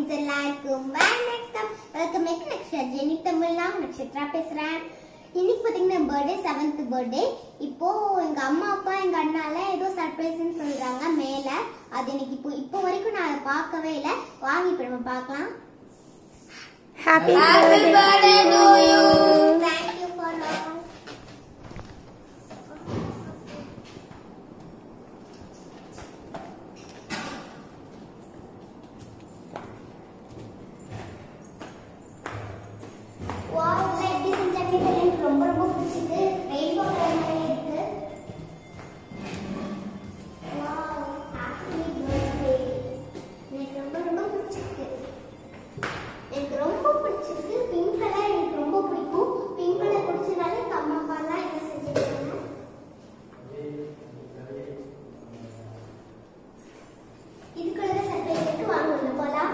friends எல்லாருக்கும் வணக்கம் welcome back Naksha Jeni தமிழ்னா நக்ஷத்ரா பேசுறேன் இன்னைக்கு பாத்தீங்கன்னா பர்த்டே செவன்த் பர்த்டே இப்போ எங்க அம்மா அப்பா எங்க அண்ணால ஏதோ சர்ப்ரைஸ்னு சொல்றாங்க மேல அது எனக்கு இப்போ இப்போ வரைக்கும் நான் அதை பார்க்கவே இல்லை வாங்கி இப்போ நம்ம பார்க்கலாம் Happy, birthday to you thank you for all wow like this செஞ்சாங்க எனக்கு ரொம்ப ரொம்ப பிடிச்சது ரெயின்போ கலர் மாதிரி இருக்கு வாவ் ஹாப்பி பர்த்டே எனக்கு ரொம்ப ரொம்ப பிடிச்சிருக்கு எனக்கு ரொம்ப பிடிச்சிருக்கு பிங்க் கலர் எனக்கு ரொம்ப பிடிக்கும் பிங்க் கலர் பிடிச்சனால எங்க அம்மா அப்பா எல்லாம் என்ன செஞ்சிருக்காங்க இதுக்குள்ள சர்ப்ரைஸ் இருக்கு வாங்க உள்ள போலாம்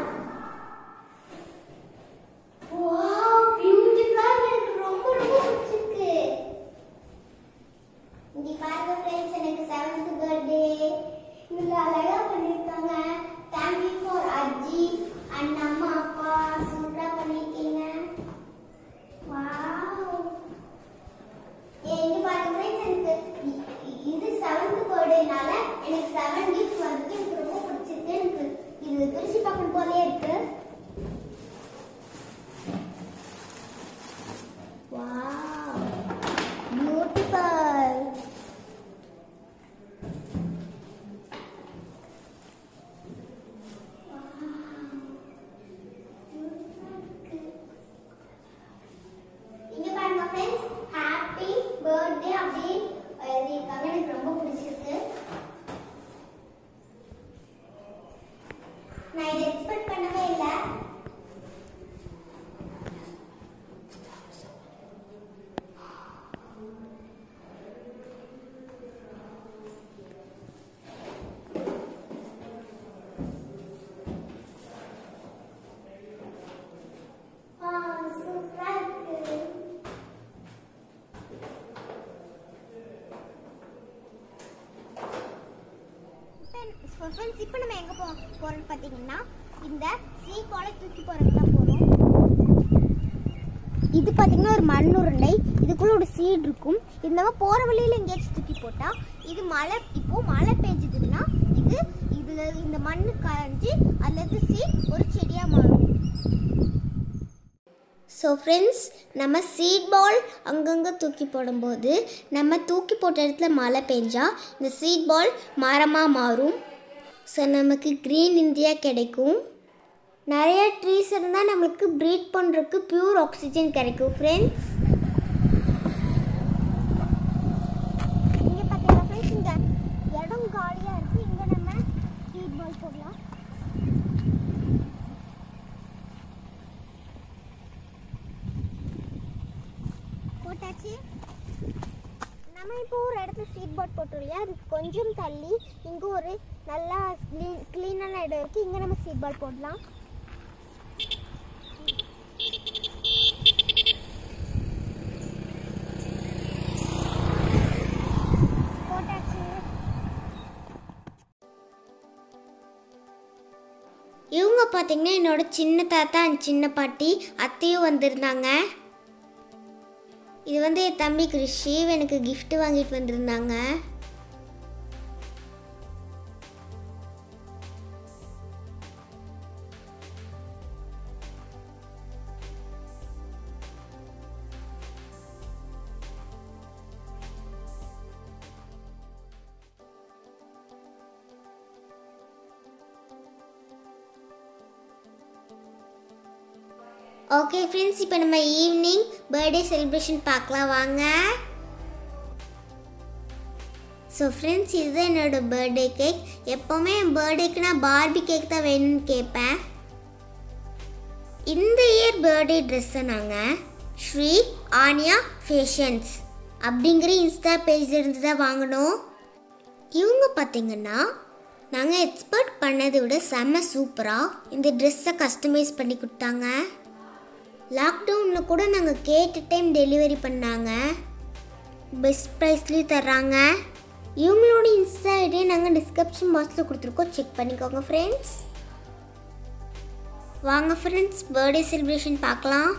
வாவ் பியூட்டிஃபுல்லா எனக்கு ரொம்ப ரொம்ப பிடிச்சிருக்கு இங்க பாருங்க ஃப்ரெண்ட்ஸ் எனக்கு செவன்த் பர்த்டே இதுல அழகா பண்ணிருக்காங்க தேங்க்யூ ஃபார் அஜி அண்ட் அம்மா அப்பா சூப்பரா பண்ணிருக்கீங்க வாவ் இங்க பாருங்க ஃப்ரெண்ட்ஸ் எனக்கு இ- இ- இது செவன்த் பர்த்டேனால எனக்கு செவன் கிஃப்ட் வந்து எனக்கு ரொம்ப பிடிச்சிருக்கு எனக்கு இது பிரிச்சு பார்க்கணும் போலே இருக்கு வாவ் பியூட்டிஃபுல் இங்க பாருங்க ஃப்ரெண்ட்ஸ் ஹாப்பி பர்த்டே அப்படி எழுதியிருக்காங்க எனக்கு ரொம்ப பிடிச்சிருக்கு நான் இதை எக்ஸ்பெக்ட் பண்ணவே இல்லை ஆ சூப்பரா இருக்கு ஃப்ரெண்ட்ஸ் இப்போ நம்ம எங்கே போ போகிறோம்னு பார்த்தீங்கன்னா இந்த சீக்கோலை தூக்கி போகிறதுக்கு தான் போகிறோம் இது பார்த்தீங்கன்னா ஒரு மண் உருண்டை இதுக்குள்ள ஒரு சீட் இருக்கும் இது நம்ம போகிற வழியில் எங்கேயாச்சும் தூக்கி போட்டால் இது மழை இப்போ மழை பெஞ்சதுன்னா இது இதில் இந்த மண் கரைஞ்சி அல்லது சீட் ஒரு செடியாக மாறும் ஸோ ஃப்ரெண்ட்ஸ் நம்ம சீட் பால் அங்கங்கே தூக்கி போடும்போது நம்ம தூக்கி போட்ட இடத்துல மழை பெஞ்சா இந்த சீட் பால் மரமாக மாறும் ஸோ நமக்கு க்ரீன் இந்தியா கிடைக்கும் நிறைய ட்ரீஸ் இருந்தால் நம்மளுக்கு ப்ரீத் பண்ணுறதுக்கு பியூர் ஆக்சிஜன் கிடைக்கும் ஃப்ரெண்ட்ஸ் இங்கே பார்த்தீங்கன்னா ஃப்ரெண்ட்ஸ் இந்த இடம் காலியாக இருக்குது இங்கே நம்ம சீட் பால் போடலாம் போட்டாச்சு நம்ம இப்போ ஒரு இடத்துல சீட் போர்ட் போட்டோம் இல்லையா அதுக்கு கொஞ்சம் தள்ளி இங்கே ஒரு நல்லா க்ளீன் க்ளீனான இடம் இருக்குது இங்கே நம்ம சீட் பால் போடலாம் போட்டாச்சு இவங்க பார்த்தீங்கன்னா என்னோட சின்ன தாத்தா அண்ட் சின்ன பாட்டி அத்தையும் வந்திருந்தாங்க இது வந்து என் தம்பி கிருஷிவ் எனக்கு gift வாங்கிட்டு வந்திருந்தாங்க ஓகே ஃப்ரெண்ட்ஸ் இப்போ நம்ம ஈவினிங் பர்த்டே செலிப்ரேஷன் பார்க்கலாம் வாங்க ஸோ ஃப்ரெண்ட்ஸ் இதுதான் என்னோட பர்த்டே கேக் எப்போவுமே என் பர்த்டேக்கு நான் பார்பி கேக் தான் வேணும்னு கேட்பேன் இந்த இயர் பர்த்டே ட்ரெஸ்ஸை நாங்கள் ஸ்ரீ ஆனியா ஃபேஷன்ஸ் அப்படிங்கிற இன்ஸ்டா பேஜில் இருந்து தான் வாங்கினோம் இவங்க பார்த்தீங்கன்னா நாங்கள் எக்ஸ்பெக்ட் பண்ணதை விட செம்ம சூப்பராக இந்த ட்ரெஸ்ஸை கஸ்டமைஸ் பண்ணி கொடுத்தாங்க லாக்டவுனில் கூட நாங்கள் கேட்ட டைம் டெலிவரி பண்ணாங்க பெஸ்ட் ப்ரைஸ்லேயும் தர்றாங்க இவங்களோட இன்ஸ்டா ஐடியை நாங்கள் டிஸ்கிரிப்ஷன் பாக்ஸில் கொடுத்துருக்கோம் செக் பண்ணிக்கோங்க ஃப்ரெண்ட்ஸ் வாங்க ஃப்ரெண்ட்ஸ் பர்த்டே செலிப்ரேஷன் பார்க்கலாம்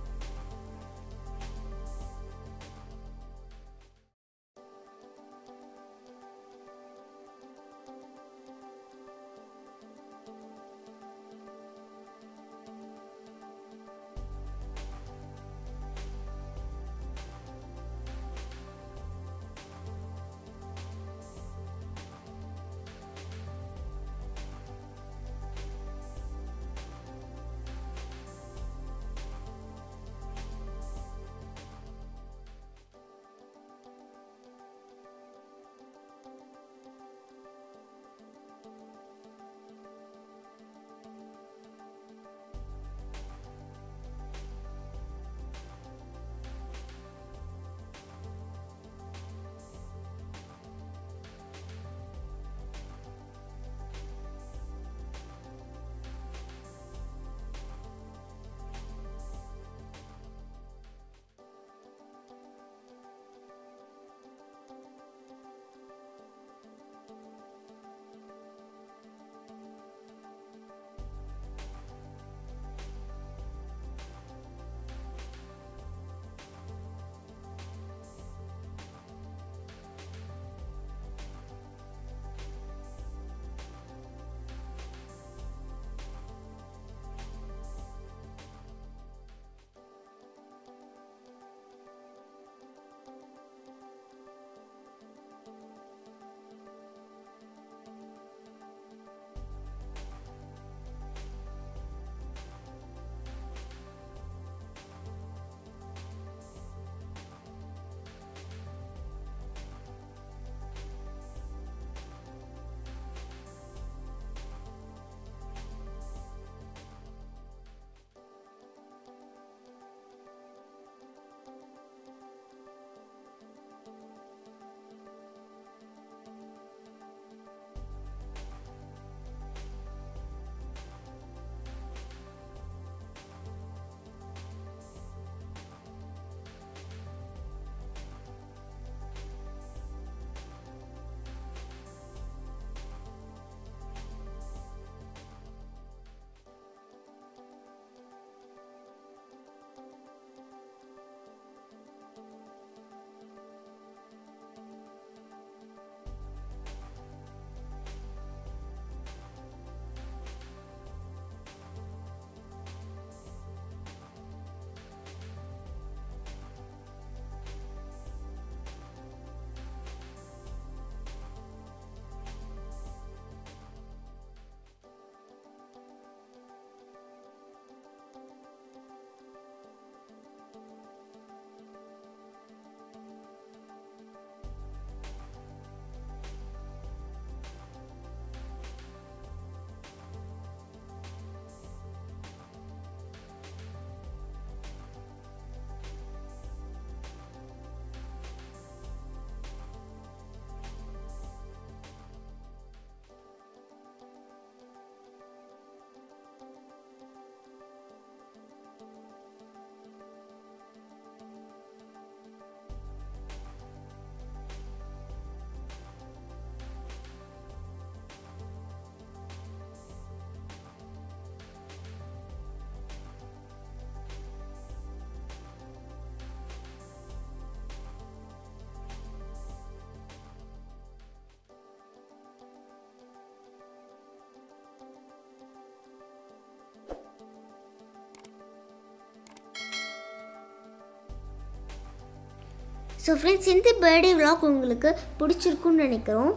ஸோ ஃப்ரெண்ட்ஸ் இந்த பர்த்டே vlog உங்களுக்கு பிடிச்சிருக்குன்னு நினைக்கிறோம்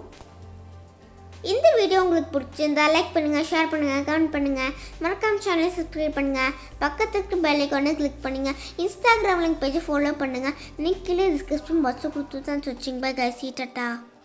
இந்த வீடியோ உங்களுக்கு பிடிச்சிருந்தா லைக் பண்ணுங்கள் ஷேர் பண்ணுங்கள் கமெண்ட் பண்ணுங்கள் மறக்காம சேனலை சப்ஸ்கிரைப் பண்ணுங்கள் பக்கத்துக்கு பெல் ஐக்கானை கிளிக் பண்ணுங்கள் இன்ஸ்டாகிராம் லிங்க் பேஜை ஃபாலோ பண்ணுங்கள் லிங்க் கீழே டிஸ்கிரிப்ஷன் பாக்ஸை கொடுத்து தான் வச்சிங்க பை கைசி டாட்டா